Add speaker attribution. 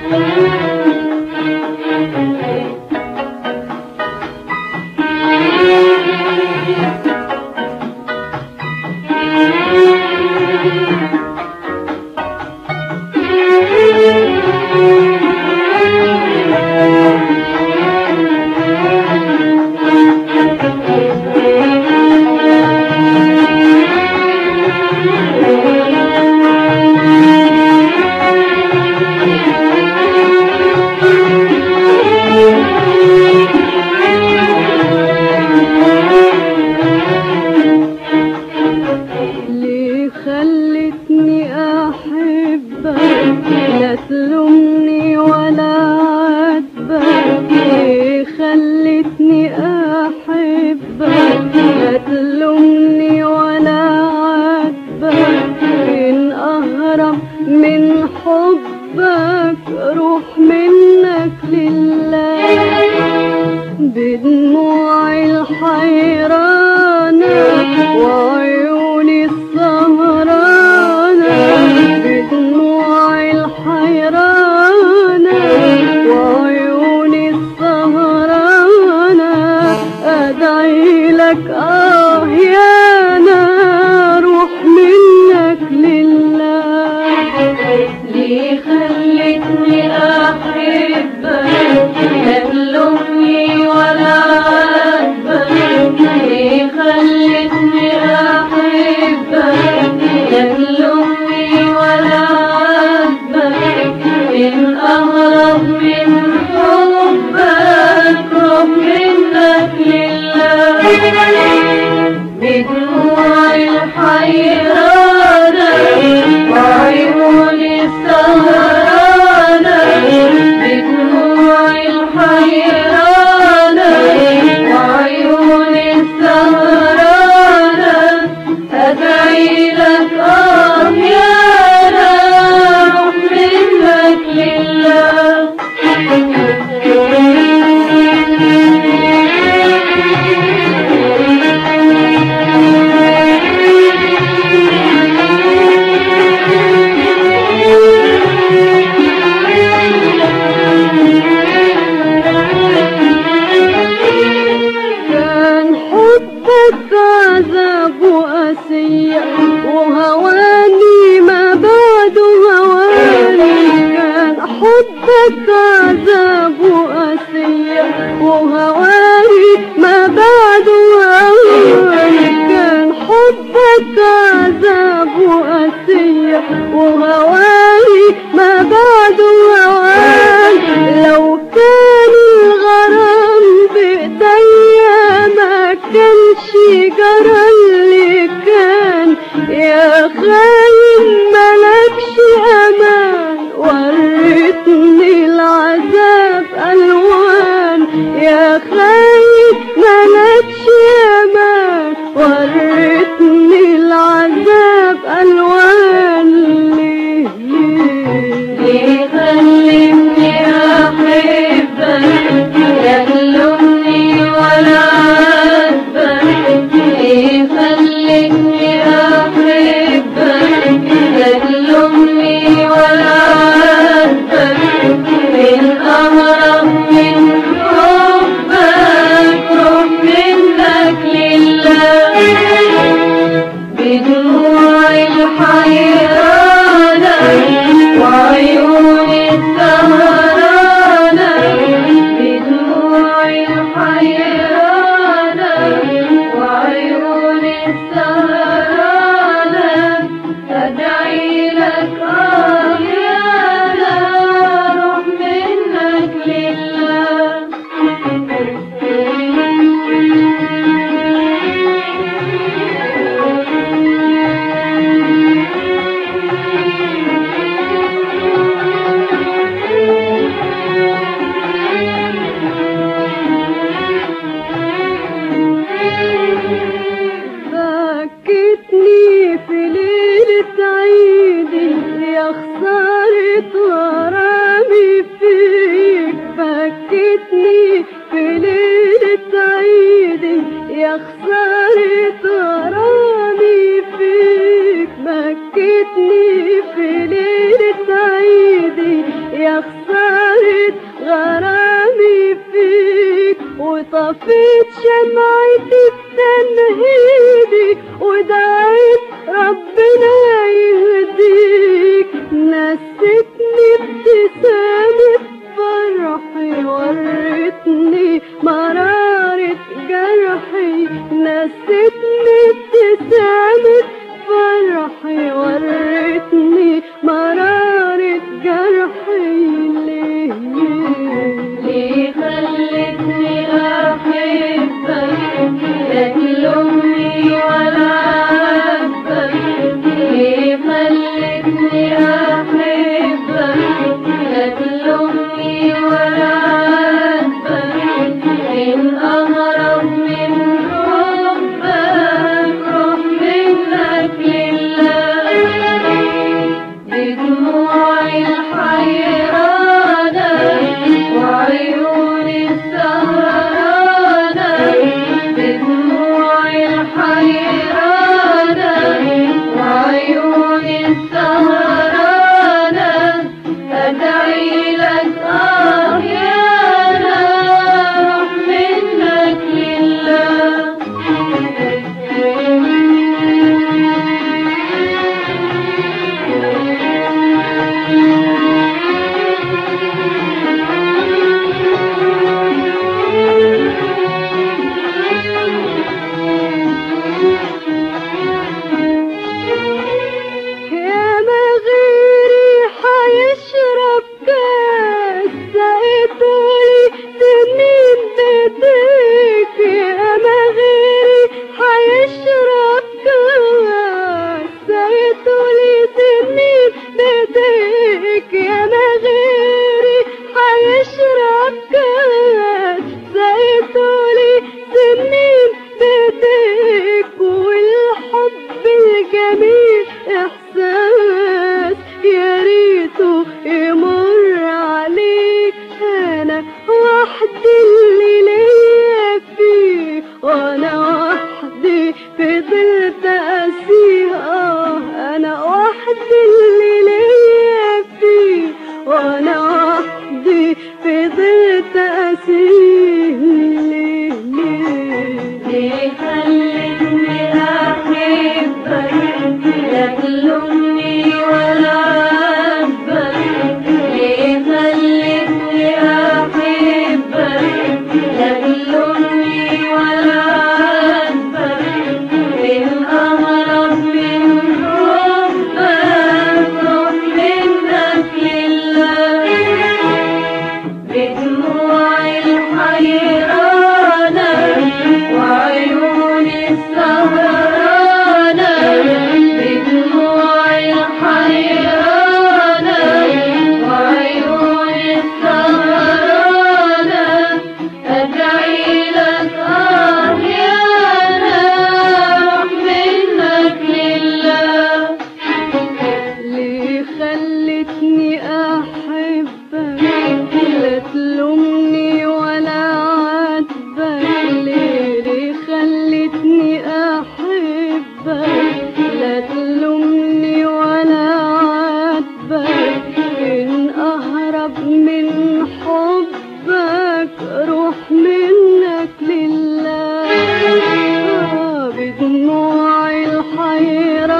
Speaker 1: ليه خلتني احبك لا تلومني ولا عاتبك ليه خلتني احبك لا تلومني ولا عاتبك ان اهرب من حبك روح منك لله بدموعي الحيرانة وعيوني السهرانة بدموعي الحيرانة وعيوني السهرانة أدعي لك آه يا نار روح منك لله
Speaker 2: ليه خلتني أحبك لا تلومني ولا عاتبك ليه خلتني أحبك لا تلومني ولا عاتبك إن أهرب من حبك روح منك لله بدموعي الحيرانة وعيوني السهرانة بدموعي الحيرانة وعيوني السهرانة أدعي لك آه يا روح منك لله
Speaker 1: كان حبك عذاب وأسية وهواني ما بعد هواني كان حبك عذاب وأسية وهواني ما بعد هواني كان حبك عذاب وأسية وهواني ما بعد هواني لو كان الغرام بإيديا ما كانش جرى اللي كان يا خاين ملكش أمان وريتني العذاب ألوان يا خاين ملكش أمان وريتني العذاب ألوان ليه ليه
Speaker 2: ليه خلتني أحبك لا تلومني ولا عاتبك ليه خلتني أحبك لا تلومني ولا عاتبك من أهرب من حبك روح منك لله بدموعي الحيرانة وعيوني السهرانة بدموعي الحيرانة وعيوني السهرانة أدعي لك آه يا روح منك لله
Speaker 1: بكتني في ليلة عيدي يا خسارة غرامي فيك بكتني في ليلة عيدي يا خسارة غرامي فيك بكتني في ليلة عيدي يا خسارة طفيت شمعتي بتنهيدي ودعيت ربنا يهديك نستني ابتسامة فرحي ورتني مرارة جرحي نستني ابتسامة فرحي ورتني مرارة جرحي ليه
Speaker 2: ليه خلتني أحبك لا تلومني ولا عاتبك ليه خلتني أحبك لا تلومني ولا عاتبك إن أهرب من حبك روح منك لله بدموعي الحيرانة وعيوني السهرانة بدموعي الحيرانة وعيوني السهرانة أدعي لك آه يا روح منك
Speaker 1: يا مغيري حيشرب كاس سقيتولي سنين بديك يا مغيري حيشرب كاس سقيتولي سنين بديك يا مغيري حيشرب كاس سقيتولي سنين بديك والحب الجميل احساس يا ريته يمر عليك انا وحدي اللي ليا فيه وانا وحدي فضلت اسيه اه انا وحدي اللي ليا فيه وانا وحدي فضلت اسيه ليه ليه
Speaker 2: ليه خلتني أحبك لا تلومني ولا عاتبك ليه خلتني أحبك لا تلومني ولا عاتبك إن أهرب من حبك روح منك لله بدموعي الحيرانة وعيوني السهرانة بدموعي الحيرانة وعيوني السهرانة أدعي لك آه يا روح منك لله
Speaker 1: ليه خلتني احبك لا تلومني ولا عاتبك ليه ليه خلتني احبك لا تلومني ولا عاتبك ان اهرب من حبك روح منك لله آه بدموعي الحيرة